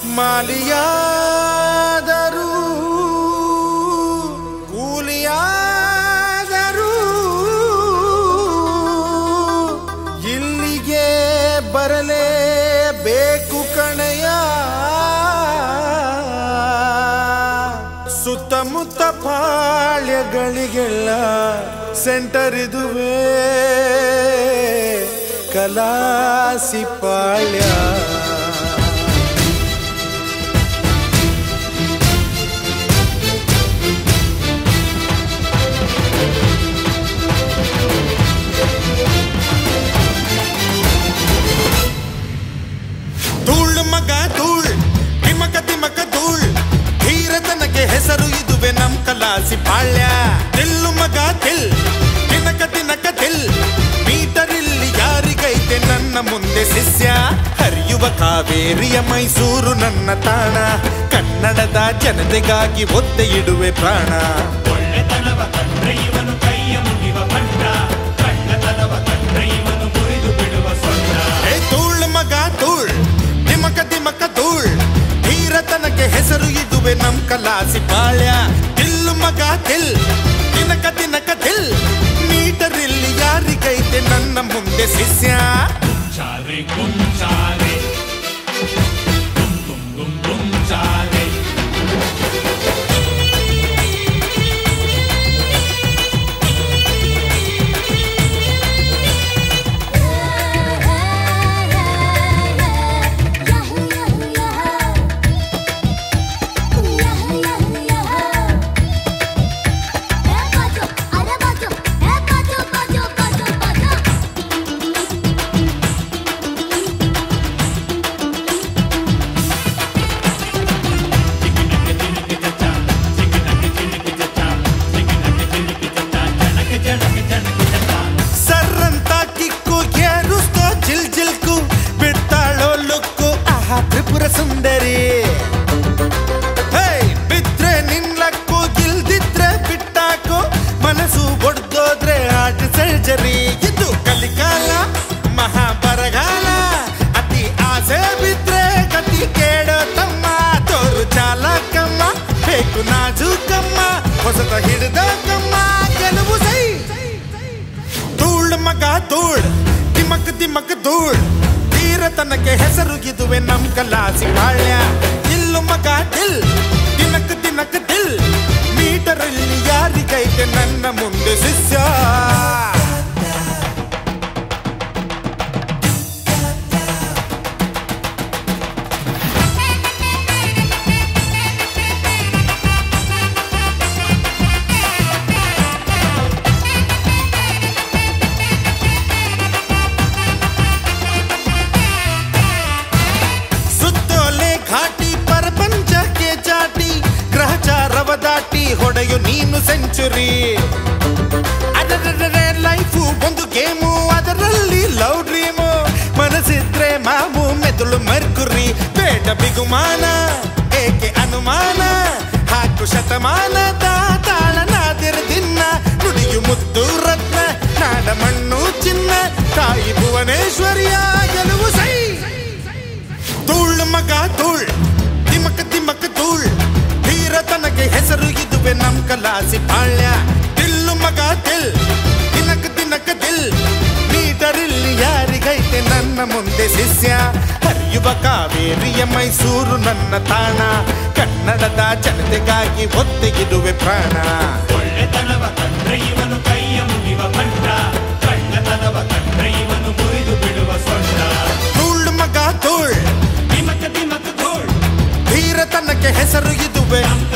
ಮಾಲಿಯಾದರೂ ಕೂಲಿಯಾದರೂ ಇಲ್ಲಿಗೆ ಬರಲೇಬೇಕು ಕಣೆಯ ಸುತ್ತಮುತ್ತ ಪಾಳ್ಯಗಳಿಗೆಲ್ಲ ಸೆಂಟರ್ ಇದುವೇ ಕಲಾಸಿ ಪಾಳ್ಯ ಧೂಳ್ ಮಗ ಧೂಳ್ ತಿಮಕ ತಿಮಕ ಧೂಳ್ ಧೀರತನಕ್ಕೆ ಹೆಸರು ಇದುವೆ ನಮ್ ಕಲಾಸಿ ಪಾಳ್ಯ ತಿಲ್ಲು ಮಗ ತಿಲ್ ತಿನಕ ತಿನಕ ತಿಲ್ ಮೀಟರ್ ಇಲ್ಲಿ ಯಾರಿಗೈತೆ ನನ್ನ ಮುಂದೆ ಶಿಷ್ಯ ಹರಿಯುವ ಕಾವೇರಿಯ ಮೈಸೂರು ನನ್ನ ತಾಣ ಕನ್ನಡದ ಜನತೆಗಾಗಿ ಒತ್ತೆ ಇಡುವೆ ಪ್ರಾಣ ಒಳ್ಳೆತನವ ಕಂಡ್ರೆ ಇವನು ಕೈಯ ಮುಗಿವ ಬಂಡ ಕಳ್ಳತನವ ಕಂಡ್ರೆ ಇವನು ಮುರಿದು ಬಿಡುವ ಸೊಂಡ ಏ ಧೂಳ್ ಮಗ ಧೂಳ್ ತಿಮಕ ತಿಮಕ ಧೂಳ್ ಧೀರತನಕ್ಕೆ ಹೆಸರು ಇದುವೆ ನಮ್ ಕಲಾಸಿ ಪಾಳ್ಯ ತಿಲ್ಲು ಮಗ ತಿಲ್ ತಿನಕ ತಿನಕ ತಿಲ್ ಮೀಟರ್ ಇಲ್ಲಿ ಯಾರಿಗೈತೆ ನನ್ನ ಮುಂದೆ ಶಿಷ್ಯ ಚಾರೆ ಕುಂಚಾರೆ ಗುಂ ಗುಂ ಗುಂ ಗುಂಚಾರೆ ಸರ್ರಂತ ಕಿಕ್ಕು ಏರುಸ್ತೋ ಜಿಲ್ ಜಿಲ್ಕು ಬಿಡ್ತಾಳೋ ಲುಕ್ಕು ಆಹಾ ತ್ರಿಪುರ ಸುಂದರಿ ಹೇ ಬಿದ್ರೆ ನಿನ್ಲಕ್ಕು ಗಿಲ್ದಿದ್ರೆ ಬಿಟ್ಟಾಕು ಮನಸ್ಸು ಒಡ್ದೋದ್ರೆ ಆರ್ಟ್ ಸರ್ಜರಿ ಇದು ಕಲಿಕಾಲ ಮಹಾ ಬರಗಾಲ ಅತಿ ಆಸೆ ಬಿದ್ರೆ ಗತಿ ಕೇಳೋ ತಮ್ಮ ತೋರು ಚಾಲಕಮ್ಮ ಬೇಕು ನಾಜೂಕಮ್ಮ ಹೊಸತ ಹಿಡಿದ ಕಮ್ಮ ಗೆಲುವು ಸೈ ಧೂಳ್ ಮಗ ಧೂಳ್ ತಿಮಕ್ ತಿಮಕ್ ಧೂಳ್ ತೀರತನಕ್ಕೆ ಹೆಸರು ಇದುವೆ ನಮ್ ಕಲಾಸಿ ಬಾಳ್ಯ ಇಲ್ಲು ಮಗ ದಿಲ್ ದಿನಕ್ ದಿನಕ್ ದಿಲ್ ಮೀಟರಲ್ಲಿ ಯಾರಿಗೈತೆ ನನ್ನ ಮುಂದೆ ಶಿಷ್ಯ ಸುತ್ತೋಲೆ ಘಾಟಿ ಪ್ರಪಂಚಕ್ಕೆ ಚಾಟಿ ಗ್ರಹಚಾರವ ದಾಟಿ ಹೊಡೆಯು ನೀನು ಸೆಂಚುರಿ ಅದರೇ ಲೈಫು ಒಂದು ಗೇಮು ಅದರಲ್ಲಿ ಲವ್ ಡ್ರೀಮು ಮನಸ್ಸಿದ್ರೆ ಮಾಮು ಮೆದುಳು ಮರ್ಕುರಿ ಬೇಡ ಬಿಗುಮಾನ ಏಕೆ ಅನುಮಾನ ಹಾಕು ಶತಮಾನದ ತಾಳನಾದಿರ ದಿನ ನುಡಿಯು ಮುದ್ದು ರತ್ನ ನಾಡ ಮಣ್ಣು ಚಿನ್ನ ತಾಯಿ ಭುವನೇಶ್ವರಿಯ ಗೆಲುವು ಸೈ ಧೂಳ್ ಮಗ ಧೂಳ್ ತಿಮಕ್ ತಿಮಕ್ ಧೂಳ್ ಧೀರತನಕ್ಕೆ ಹೆಸರು ಇದುವೆ ನಮ್ ಕಲಾಸಿ ಪಾಳ್ಯ ತಿಲ್ಲು ಮಗ ತಿಲ್ ತಿನಕ್ ತಿನಕ್ ದಿಲ್ ಮೀಟರ್ ಇಲ್ಲಿ ಯಾರಿಗೈತೆ ನನ್ನ ಮುಂದೆ ಶಿಷ್ಯ ಹರಿಯುವ ಕಾವೇರಿಯ ಮೈಸೂರು ನನ್ನ ತಾಣ ಕನ್ನಡದ ಜನತೆಗಾಗಿ ಒತ್ತೆಗಿಡುವೆ ಪ್ರಾಣ ಒಳ್ಳೆತನವ ಕಂಡ್ರೆ ಇವನು ಕೈಯ ಮುಗಿವ ಬಂಡ ಕಳ್ಳತನವ ಕಂಡ್ರೆ ಇವನು ಮುರಿದು ಬಿಡುವ ಸೊಂಡ ಧೂಳ್ ಮಗ ಧೂಳ್ ತಿಮಕ ತಿಮಕ ಧೂಳ್ ಧೀರತನಕ್ಕೆ ಹೆಸರು ಇದುವೆ ನಮ್